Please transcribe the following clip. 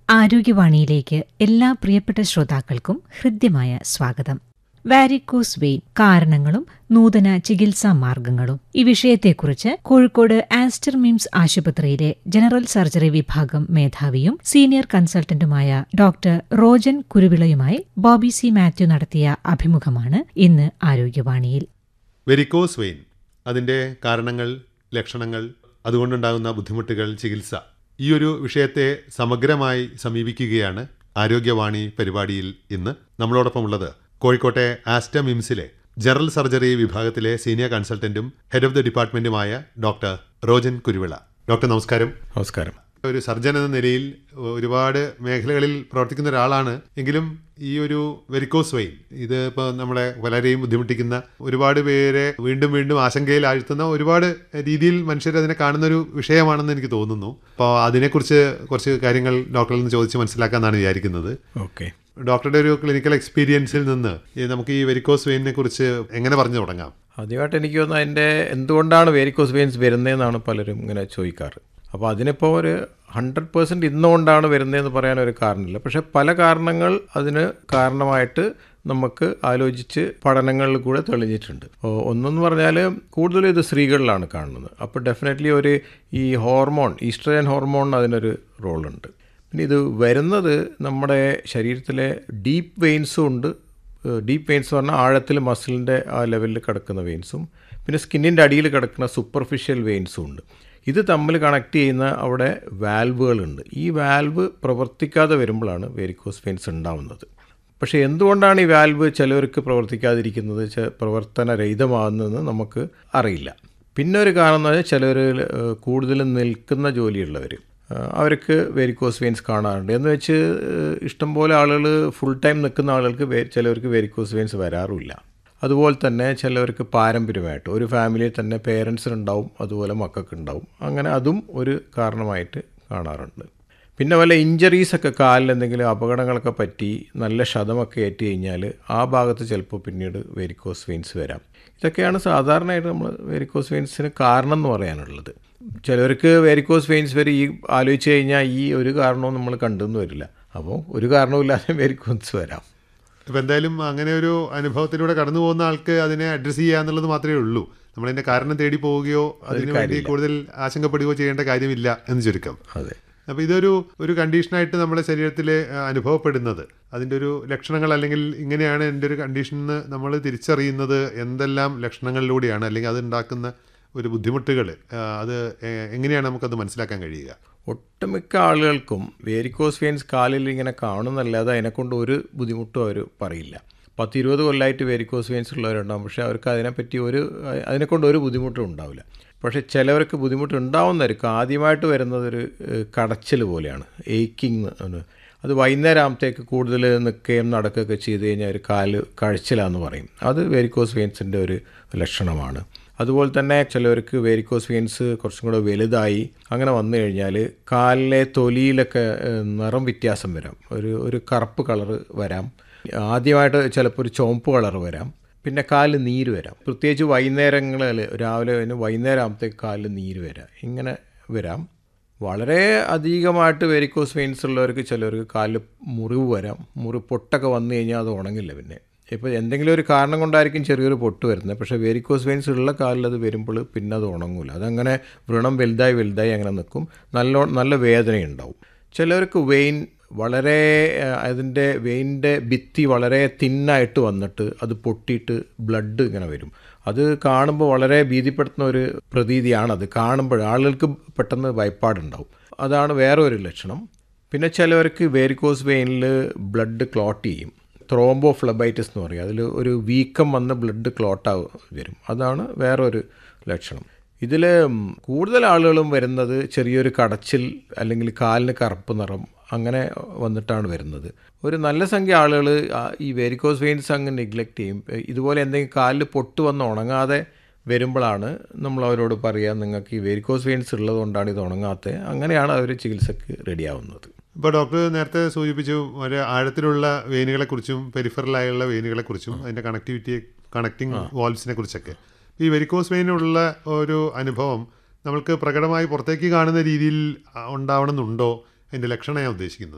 ആരോഗ്യവാണിയിലേക്ക് എല്ലാ പ്രിയപ്പെട്ട ശ്രോതാക്കൾക്കും ഹൃദ്യമായ സ്വാഗതം വാരിക്കോസ് വെയിൻ കാരണങ്ങളും നൂതന ചികിത്സാ മാർഗങ്ങളും ഈ വിഷയത്തെക്കുറിച്ച് കോഴിക്കോട് ആസ്റ്റർ മിംസ് ആശുപത്രിയിലെ ജനറൽ സർജറി വിഭാഗം മേധാവിയും സീനിയർ കൺസൾട്ടന്റുമായ ഡോക്ടർ റോജൻ കുരുവിളയുമായി ബോബി സി മാത്യു നടത്തിയ അഭിമുഖമാണ് ഇന്ന് ആരോഗ്യവാണിയിൽ വെരിക്കോസ് വെയിൻ അതിൻ്റെ കാരണങ്ങൾ ലക്ഷണങ്ങൾ അതുകൊണ്ടുണ്ടാകുന്ന ബുദ്ധിമുട്ടുകൾ ചികിത്സ ഈ ഒരു വിഷയത്തെ സമഗ്രമായി സമീപിക്കുകയാണ് ആരോഗ്യവാണി പരിപാടിയിൽ ഇന്ന് നമ്മളോടൊപ്പം ഉള്ളത് കോഴിക്കോട്ടെ ആസ്റ്റ മിംസിലെ ജനറൽ സർജറി വിഭാഗത്തിലെ സീനിയർ കൺസൾട്ടന്റും ഹെഡ് ഓഫ് ദി ഡിപ്പാർട്ട്മെന്റുമായ ഡോക്ടർ റോജൻ കുരുവിള ഡോക്ടർ നമസ്കാരം നമസ്കാരം ഒരു സർജൻ എന്ന നിലയിൽ ഒരുപാട് മേഖലകളിൽ പ്രവർത്തിക്കുന്ന ഒരാളാണ് എങ്കിലും ഈ ഒരു വെരിക്കോസ് വെയിൻ ഇത് ഇപ്പോൾ നമ്മളെ വളരെയും ബുദ്ധിമുട്ടിക്കുന്ന ഒരുപാട് പേരെ വീണ്ടും വീണ്ടും ആശങ്കയിൽ ആഴ്ത്തുന്ന ഒരുപാട് രീതിയിൽ മനുഷ്യർ അതിനെ കാണുന്ന ഒരു വിഷയമാണെന്ന് എനിക്ക് തോന്നുന്നു അപ്പോൾ അതിനെക്കുറിച്ച് കുറച്ച് കാര്യങ്ങൾ ഡോക്ടറിൽ നിന്ന് ചോദിച്ച് മനസ്സിലാക്കാമെന്നാണ് വിചാരിക്കുന്നത് ഓക്കെ ഡോക്ടറുടെ ഒരു ക്ലിനിക്കൽ എക്സ്പീരിയൻസിൽ നിന്ന് ഈ നമുക്ക് ഈ വെരിക്കോസ് വെയിനെ കുറിച്ച് എങ്ങനെ പറഞ്ഞു തുടങ്ങാം ആദ്യമായിട്ട് എനിക്ക് തോന്നുന്നു അതിൻ്റെ എന്തുകൊണ്ടാണ് വേരിക്കോസ് വെയിൻസ് വരുന്നതെന്നാണ് പലരും ഇങ്ങനെ ചോദിക്കാറ് അപ്പോൾ അതിനിപ്പോൾ ഒരു ഹൺഡ്രഡ് പേഴ്സൻറ്റ് ഇന്നുകൊണ്ടാണ് വരുന്നതെന്ന് പറയാൻ ഒരു കാരണമില്ല പക്ഷേ പല കാരണങ്ങൾ അതിന് കാരണമായിട്ട് നമുക്ക് ആലോചിച്ച് പഠനങ്ങളിൽ കൂടെ തെളിഞ്ഞിട്ടുണ്ട് ഓ- ഒന്നെന്ന് പറഞ്ഞാൽ കൂടുതലും ഇത് സ്ത്രീകളിലാണ് കാണുന്നത് അപ്പോൾ ഡെഫിനറ്റ്ലി ഒരു ഈ ഹോർമോൺ ഈസ്ട്രജൻ ഹോർമോൺ അതിനൊരു റോളുണ്ട് പിന്നെ ഇത് വരുന്നത് നമ്മുടെ ശരീരത്തിലെ ഡീപ്പ് വെയിൻസും ഉണ്ട് ഡീപ്പ് വെയിൻസ് പറഞ്ഞാൽ ആഴത്തിൽ മസിലിൻ്റെ ആ ലെവലിൽ കിടക്കുന്ന വെയിൻസും പിന്നെ സ്കിന്നിൻ്റെ അടിയിൽ കിടക്കുന്ന സൂപ്പർഫിഷ്യൽ വെയിൻസും ഉണ്ട് ഇത് തമ്മിൽ കണക്ട് ചെയ്യുന്ന അവിടെ വാൽവുകളുണ്ട് ഈ വാൽവ് പ്രവർത്തിക്കാതെ വരുമ്പോഴാണ് വേരിക്കോസ് വെയിൻസ് ഉണ്ടാവുന്നത് പക്ഷേ എന്തുകൊണ്ടാണ് ഈ വാൽവ് ചിലവർക്ക് പ്രവർത്തിക്കാതിരിക്കുന്നത് ചെ- പ്രവർത്തനരഹിതമാകുന്നതെന്ന് നമുക്ക് അറിയില്ല പിന്നെ ഒരു കാരണം എന്ന് പറഞ്ഞാൽ ചിലർ കൂടുതലും നിൽക്കുന്ന ജോലിയുള്ളവർ അവർക്ക് വെരിക്കോസ് വെയിൻസ് കാണാറുണ്ട് എന്ന് വെച്ച് ഏഹ്, ഇഷ്ടംപോലെ ആളുകൾ ഫുൾ ടൈം നിൽക്കുന്ന ആളുകൾക്ക് വേ- ചിലവർക്ക് വെരിക്കോസ് വെയിൻസ് വരാറുമില്ല അതുപോലെ തന്നെ ചിലവർക്ക് പാരമ്പര്യമായിട്ട് ഒരു ഫാമിലിയിൽ തന്നെ പേരൻസിനുണ്ടാവും അതുപോലെ മക്കൾക്ക് ഉണ്ടാവും അങ്ങനെ അതും ഒരു കാരണമായിട്ട് കാണാറുണ്ട് പിന്നെ വല്ല ഇഞ്ചറീസ് ഒക്കെ കാലിൽ എന്തെങ്കിലും അപകടങ്ങളൊക്കെ പറ്റി നല്ല ക്ഷതമൊക്കെ ഏറ്റ് കഴിഞ്ഞാൽ ആ ഭാഗത്ത് ചിലപ്പോൾ പിന്നീട് വെരിക്കോസ് വെയിൻസ് വരാം ഇതൊക്കെയാണ് സാധാരണയായിട്ട് നമ്മൾ വെരിക്കോസ് വെയിൻസിന് കാരണം എന്ന് പറയാനുള്ളത് ചിലവർക്ക് വെരിക്കോസ് വെയിൻസ് വരെ ഈ ആലോചിച്ച് കഴിഞ്ഞാൽ ഈ ഒരു കാരണവും നമ്മൾ കണ്ടെന്ന് വരില്ല അപ്പോൾ ഒരു കാരണവുമില്ലാതെ വെരിക്കോസ് വരാം ഇപ്പം എന്തായാലും അങ്ങനെ ഒരു അനുഭവത്തിലൂടെ കടന്നു പോകുന്ന ആൾക്ക് അതിനെ അഡ്രസ്സ് ചെയ്യുക എന്നുള്ളത് മാത്രമേ ഉള്ളൂ നമ്മളതിൻ്റെ കാരണം തേടി പോവുകയോ അതിനു വേണ്ടി കൂടുതൽ ആശങ്കപ്പെടുകയോ ചെയ്യേണ്ട കാര്യമില്ല എന്ന് ചുരുക്കം അതെ അപ്പോൾ ഇതൊരു ഒരു കണ്ടീഷനായിട്ട് നമ്മുടെ ശരീരത്തിൽ അനുഭവപ്പെടുന്നത് അതിൻ്റെ ഒരു ലക്ഷണങ്ങൾ അല്ലെങ്കിൽ ഇങ്ങനെയാണ് എൻ്റെ ഒരു കണ്ടീഷൻ എന്ന് നമ്മൾ തിരിച്ചറിയുന്നത് എന്തെല്ലാം ലക്ഷണങ്ങളിലൂടെയാണ് അല്ലെങ്കിൽ അത് ഉണ്ടാക്കുന്ന ഒരു ബുദ്ധിമുട്ടുകൾ അത് എ- എങ്ങനെയാണ് നമുക്കത് മനസ്സിലാക്കാൻ കഴിയുക ഒട്ടുമിക്ക ആളുകൾക്കും വേരിക്കോസ് വെയിൻസ് കാലിൽ ഇങ്ങനെ കാണുന്നല്ലാതെ അതിനെക്കൊണ്ട് ഒരു ബുദ്ധിമുട്ടും അവർ പറയില്ല പത്ത് ഇരുപത് കൊല്ലമായിട്ട് വേരിക്കോസ് വെയിൻസ് ഉള്ളവരുണ്ടാവും പക്ഷേ അവർക്ക് അതിനെപ്പറ്റി ഒരു അതിനെക്കൊണ്ട് ഒരു ബുദ്ധിമുട്ടും ഉണ്ടാവില്ല പക്ഷേ ചിലവർക്ക് ബുദ്ധിമുട്ട് ഉണ്ടാവുന്നവർക്ക് ആദ്യമായിട്ട് വരുന്നത് ഒരു ഏഹ്, കടച്ചിൽ പോലെയാണ് ഏക്കിങ് എന്ന് അത് വൈകുന്നേരം ആകുമ്പോഴത്തേക്ക് കൂടുതൽ നിൽക്കുകയും നടക്കുകയൊക്കെ ചെയ്ത് കഴിഞ്ഞാൽ ഒരു കാല് കഴച്ചിലാന്ന് പറയും അത് വേരിക്കോസ് വെയിൻസിൻ്റെ ഒരു ലക്ഷണമാണ് അതുപോലെ തന്നെ ചിലവർക്ക് വേരിക്കോസ് വെയിൻസ് കുറച്ചും കൂടെ വലുതായി അങ്ങനെ വന്നു കഴിഞ്ഞാൽ കാലിലെ തൊലിയിലൊക്കെ ഏഹ്, നിറം വ്യത്യാസം വരാം ഒരു ഒരു കറുപ്പ് കളറ് വരാം ആദ്യമായിട്ട് ചിലപ്പോൾ ഒരു ചുവപ്പ് കളർ വരാം പിന്നെ കാലിൽ നീര് വരാം പ്രത്യേകിച്ച് വൈകുന്നേരങ്ങളിൽ രാവിലെ കഴിഞ്ഞ് വൈകുന്നേരം ആകുമ്പോഴത്തേക്ക് കാലിൽ നീര് വരാം ഇങ്ങനെ വരാം വളരെ അധികമായിട്ട് വെരിക്കോസ് വെയിൻസ് ഉള്ളവർക്ക് ചിലർക്ക് കാലിൽ മുറിവ് വരാം മുറി പൊട്ടൊക്കെ വന്നു കഴിഞ്ഞാൽ അത് ഉണങ്ങില്ല പിന്നെ ഇപ്പോൾ എന്തെങ്കിലും ഒരു കാരണം കൊണ്ടായിരിക്കും ചെറിയൊരു പൊട്ട് വരുന്നത് പക്ഷേ വെരിക്കോസ് വെയിൻസ് ഉള്ള കാലിൽ അത് വരുമ്പോൾ പിന്നെ അത് ഉണങ്ങില്ല അതങ്ങനെ വ്രണം വലുതായി വലുതായി അങ്ങനെ നിൽക്കും നല്ല നല്ല വേദനയുണ്ടാവും ചിലർക്ക് വെയിൻ വളരെ ഏഹ്, അതിൻ്റെ വെയിൻ്റെ ഭിത്തി വളരെ തിന്നായിട്ട് വന്നിട്ട് അത് പൊട്ടിയിട്ട് ബ്ലഡ് ഇങ്ങനെ വരും അത് കാണുമ്പോൾ വളരെ ഭീതിപ്പെടുത്തുന്ന ഒരു പ്രതീതിയാണ് അത് കാണുമ്പോൾ ആളുകൾക്ക് പെട്ടെന്ന് ഭയപ്പാടുണ്ടാവും അതാണ് വേറെ ഒരു ലക്ഷണം പിന്നെ ചിലവർക്ക് വേരിക്കോസ് വെയിനിൽ ബ്ലഡ് ക്ലോട്ട് ചെയ്യും ത്രോംബോ ഫ്ലബൈറ്റിസ് എന്ന് പറയും അതിൽ ഒരു വീക്കം വന്ന് ബ്ലഡ് ക്ലോട്ടാ വരും അതാണ് വേറൊരു ലക്ഷണം ഇതിൽ കൂടുതൽ ആളുകളും വരുന്നത് ചെറിയൊരു കടച്ചിൽ അല്ലെങ്കിൽ കാലിന് കറുപ്പ് നിറം അങ്ങനെ വന്നിട്ടാണ് വരുന്നത് ഒരു നല്ല സംഖ്യ ആളുകൾ ഈ വെരിക്കോസ് വെയിൻസ് അങ്ങ് നെഗ്ലക്റ്റ് ചെയ്യും ഇതുപോലെ എന്തെങ്കിലും കാലിൽ പൊട്ട് വന്ന് ഉണങ്ങാതെ വരുമ്പോഴാണ് നമ്മൾ അവരോട് പറയുക നിങ്ങൾക്ക് ഈ വെരിക്കോസ് വെയിൻസ് ഉള്ളതുകൊണ്ടാണ് ഇത് ഉണങ്ങാത്തത് അങ്ങനെയാണ് അവർ ചികിത്സക്ക് റെഡിയാവുന്നത് ഇപ്പോൾ ഡോക്ടർ നേരത്തെ സൂചിപ്പിച്ചു ഒരു ആഴത്തിലുള്ള വെയിനുകളെക്കുറിച്ചും പെരിഫറലായുള്ള വെയിനുകളെക്കുറിച്ചും അതിൻ്റെ കണക്ടിവിറ്റി കണക്റ്റിംഗ് വാൾവ്സിനെ കുറിച്ചൊക്കെ ഈ വെരിക്കോസ് വെയിനുള്ള ഒരു അനുഭവം നമ്മൾക്ക് പ്രകടമായി പുറത്തേക്ക് കാണുന്ന രീതിയിൽ ആ, ഉണ്ടാവണമെന്നുണ്ടോ അതിൻ്റെ ലക്ഷണം ഞാൻ ഉദ്ദേശിക്കുന്നത്